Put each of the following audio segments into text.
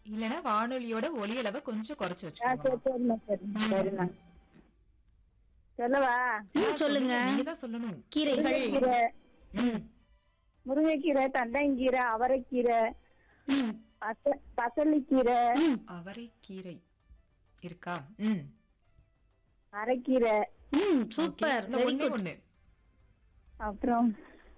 இல்லனா வானொலியோட ஒலி அளவை கொஞ்சம் குறைச்சு ஆ, வச்சுக்கோங்க சரி சரிம்மா சரிம்மா சரிம்மா சொல்லவா ம், சொல்லுங்க நீங்க தான் சொல்லணும் கீரைகள் கீரை ம். முருங்கைக்கீரை தண்டங்கீரை அவரைக்கீரை ம், பச பசலிக்கீரை ம், அவரைக்கீரை இருக்கா ம் அரைக்கீரை ம், Okay. சூப்பர் இன்னும் வெரி ஒண்ணே குட் ஒண்ணு அப்புறம்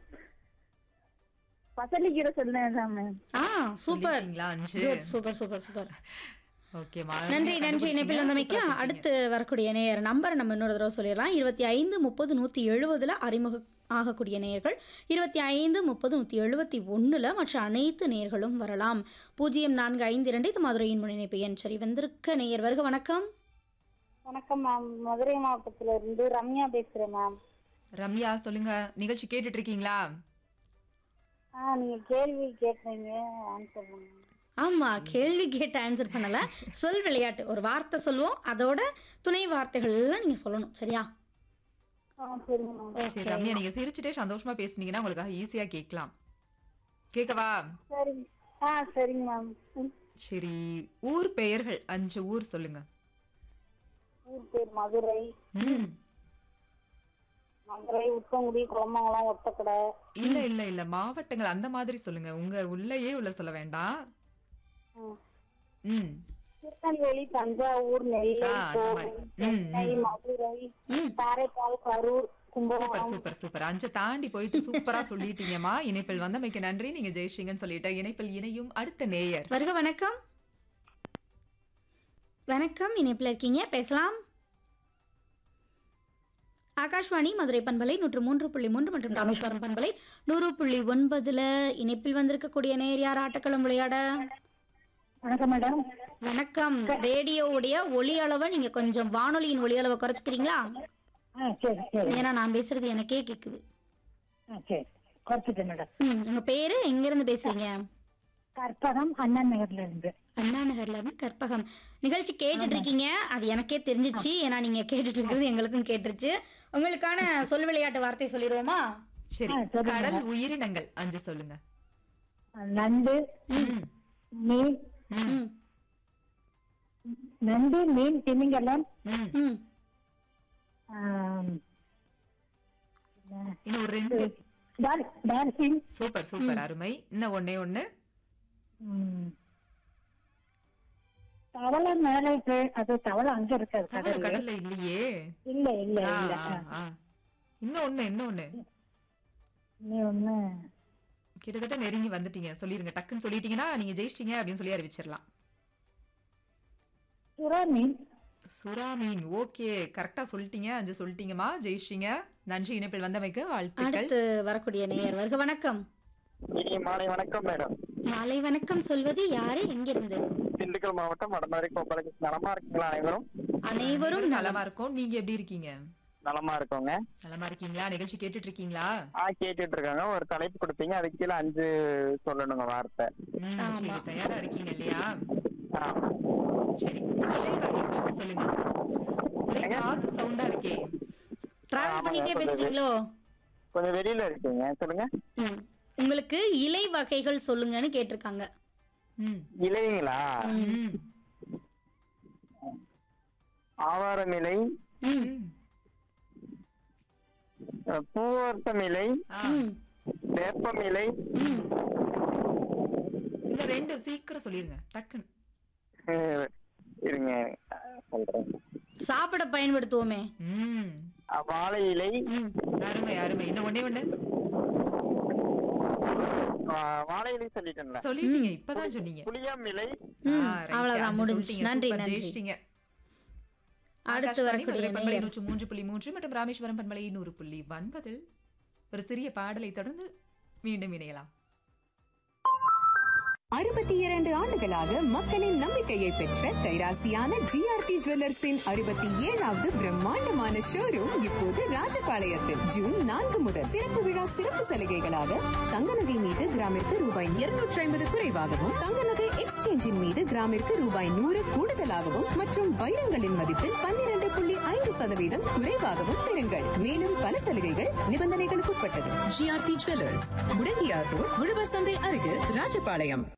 பசலிக்கீரை சொன்னேன் மேம் ஆ சூப்பர் சொல்லிட்டீங்களா அஞ்சு குட் சூப்பர் சூப்பர் சூப்பர் ஓகேமா நன்றி நன்றி இணைப்பில் வந்தமைக்கு அடுத்து வரக்கூடிய நேயர் நம்பர் நம்ம இன்னொரு தடவை சொல்லிடலாம் இருபத்தி ஐந்து முப்பது நூற்றி எழுபதுல அறிமுக ஆகக்கூடிய நேயர்கள் இருபத்தி ஐந்து முப்பது நூற்றி எழுபத்தி ஒன்றில் மற்ற அனைத்து நேயர்களும் வரலாம் பூஜ்ஜியம் நான்கு ஐந்து இரண்டு இது மதுரையின் முன்னிணைப்பு எண் சரி வந்திருக்க நேயர் வருக வணக்கம் வணக்கம் மேம் மதுரை மாவட்டத்துல இருந்து ரம்யா பேசுறேன் மேம் ரம்யா சொல்லுங்க நிகழ்ச்சி கேட்டுட்டு இருக்கீங்களா ஆ நீங்க கேள்வி கேட்டீங்க ஆன்சர் பண்ணுங்க ஆமா கேள்வி கேட்டு ஆன்சர் பண்ணல சொல் விளையாட்டு ஒரு வார்த்தை சொல்லுவோம் அதோட துணை வார்த்தைகள் எல்லாம் நீங்க சொல்லணும் சரியா ஆ சரிங்க மேம் சரி ரம்யா நீங்க சிரிச்சுட்டே சந்தோஷமா பேசுனீங்கன்னா உங்களுக்காக ஈஸியா கேட்கலாம் கேட்கவா சரிங்க ஆ சரிங்க மேம் ம். சரி ஊர் பெயர்கள் அஞ்சு ஊர் சொல்லுங்க ஊர் பேர் மதுரை ம் மதுரை உத்தங்குடி குளமங்கலம் ஒத்தக்கடை இல்ல இல்ல இல்ல மாவட்டங்கள் அந்த மாதிரி சொல்லுங்க உங்க உள்ளேயே உள்ள சொல்ல வேண்டாம் ம். ம் திருநெல்வேலி தஞ்சாவூர் நெல்லை ஆ, அந்த மாதிரி. கோவை ம், சென்னை மதுரை ம் Karaikal Karur super Kumbakonam super super அஞ்சு தாண்டி போயிட்டு சூப்பரா சொல்லிட்டீங்கம்மா இணைப்பில் வந்தமைக்கு நன்றி நீங்க ஜெயிச்சிங்கன்னு சொல்லிட்டேன் இணைப்பில் இணையும் அடுத்த நேயர் வருக வணக்கம் வணக்கம் இணைப்பில் இருக்கீங்க பேசலாம் ஆகாஷ்வாணி மதுரை பண்பலை நூற்று மூன்று புள்ளி மூன்று மற்றும் ராமேஸ்வரம் பண்பலை நூறு புள்ளி ஒன்பதுல இணைப்பில் வந்திருக்கக்கூடிய நேர் யார் ஆட்டக்களம் விளையாட வணக்கம் மேடம் வணக்கம் ரேடியோவுடைய ஒலி அளவை நீங்க கொஞ்சம் வானொலியின் ஒலி அளவை குறைச்சிக்கிறீங்களா ஆ சரி சரி ஏன்னா நான் பேசுறது எனக்கே கேக்குது ஆ சரி குறைச்சிட்டேன் மேடம் ம் உங்க பேரு எங்க இருந்து பேசுறீங்க கற்பகம் அண்ணன் நகர்ல இருந்து அண்ணா நகர்ல இருந்து கற்பகம் நிகழ்ச்சி கேட்டுட்டு இருக்கீங்க அது எனக்கே தெரிஞ்சிச்சு ஏன்னா நீங்க கேட்டுட்டு இருக்கிறது எங்களுக்கும் கேட்டுருச்சு உங்களுக்கான சொல் விளையாட்டு வார்த்தை சொல்லிடுவோமா சரி ஆ, சொல்லுங்க. கடல் உயிரினங்கள் அஞ்சு சொல்லுங்க நண்டு ம், மீன் ம், ம் நண்டு மீன் திமிங்கலம் ம். ம் ஆம், இன்னும் ஒரு ரெண்டு டால்- டால்பின் சூப்பர் சூப்பர் அருமை இன்னும் ஒண்ணே ஒண்ணு ம். தவளை மேல இருக்கு அது தவளை அங்க இருக்காது தவளை கடல்ல கடல்ல இல்லையே இல்ல இல்ல ஆ, இல்ல ஆ, ஆ. இன்னும் ஒண்ணு இன்னும் ஒண்ணு நீ ஒண்ணு கிட்டத்தட்ட நெருங்கி வந்துட்டீங்க சொல்லிருங்க டக்குன்னு சொல்லிட்டீங்கன்னா நீங்க ஜெயிச்சிட்டீங்க அப்படின்னு சொல்லி அறிவிச்சிடலாம் சுறா மீன் சுறா மீன் ஓகே கரெக்டா சொல்லிட்டீங்க அஞ்சு சொல்லிட்டீங்கம்மா ஜெயிச்சிங்க நன்றி இணைப்பில் வந்தமைக்கு வாழ்த்துக்கள் அடுத்து வரக்கூடிய நேயர் வருக வணக்கம் இனிய மாலை வணக்கம் மேடம் மாலை வணக்கம் சொல்வது யாரு எங்கிருந்து திண்டுக்கல் மாவட்டம் வடமதுரை கோப்பலுக்கு நலமா இருக்கீங்களா அனைவரும் அனைவரும் நலம் நலமா இருக்கோம் நீங்க எப்படி இருக்கீங்க நலமா இருக்கோங்க நலமா இருக்கீங்களா நிகழ்ச்சி கேட்டுட்டு இருக்கீங்களா ஆ கேட்டுட்டு இருக்காங்க ஒரு தலைப்பு கொடுப்பீங்க அதுக்கு கீழே அஞ்சு சொல்லணுங்க வார்த்தை ம், ஆமா. சரி தயாரா இருக்கீங்க இல்லையா ஆ. சரி இலை வகைகள் சொல்லுங்க ஒரே காத்து சவுண்டா இருக்கே டிராவல் ஆமாங்க, பண்ணிட்டே சொல்லுது. பேசுறீங்களோ கொஞ்சம் வெளியில இருக்கீங்க சொல்லுங்க ம். உங்களுக்கு இலை வகைகள் சொல்லுங்கன்னு கேட்டிருக்காங்க ம், இலைங்களா ம், ஆவாரம் இலை ம் ம். அஹ், பூவரசம் இலை ஆ, ம் வேப்பம் இலை ம் இன்னும் ரெண்டு சீக்கிரம் சொல்லிருங்க டக்குன்னு அஹ், இருங்க அஹ், சொல்றேன் சாப்பிட பயன்படுத்துவோமே ம் அஹ், வாழை இலை ம் அருமை அருமை இன்னும் ஒண்ணே ஒண்ணு அஹ், வாழை இலை சொல்லிட்டேன்ல சொல்லிட்டீங்க இப்பதான் சொன்னீங்க புளியம் இலை ம், ஆ, right. அவ்வளவுதான் அஞ்சு முடிஞ்சு சொல்லிட்டீங்க. நன்றி சூப்பர், நன்றி ஜெயிச்சிட்டீங்க. அடுத்து ஆகாஷ்வாணி வரக்கூடிய மதுரை பண்பலை நேயர் நூற்று மூன்று புள்ளி மூன்று மற்றும் ராமேஸ்வரம் பண்பலை நூறு புள்ளி ஒன்பதில் ஒரு சிறிய பாடலை தொடர்ந்து மீண்டும் இணையலாம் அறுபத்தி இரண்டு ஆண்டுகளாக மக்களின் நம்பிக்கையை பெற்ற கைராசியான ஜிஆர்டி ஜுவல்லர்ஸின் அறுபத்தி ஏழாவது பிரம்மாண்டமான ஷோரூம் இப்போது ராஜபாளையத்தில் ஜூன் நான்கு முதல் திறப்பு விழா சிறப்பு சலுகைகளாக தங்க நகை மீது கிராமிற்கு ரூபாய் இருநூற்றி ஐம்பது குறைவாகவும் தங்க நகை எக்ஸ்சேஞ்சின் மீது கிராமிற்கு ரூபாய் நூறு கூடுதலாகவும் மற்றும் வைரங்களின் மதிப்பில் பன்னிரண்டு புள்ளி ஐந்து சதவீதம் குறைவாகவும் பெறுங்கள் மேலும் பல சலுகைகள் நிபந்தனைகளுக்கு உட்பட்டது ஜிஆர்டி ஜுவல்லர்ஸ் முடங்கியார் ரோட் உழவர் சந்தை அருகில் ராஜபாளையம்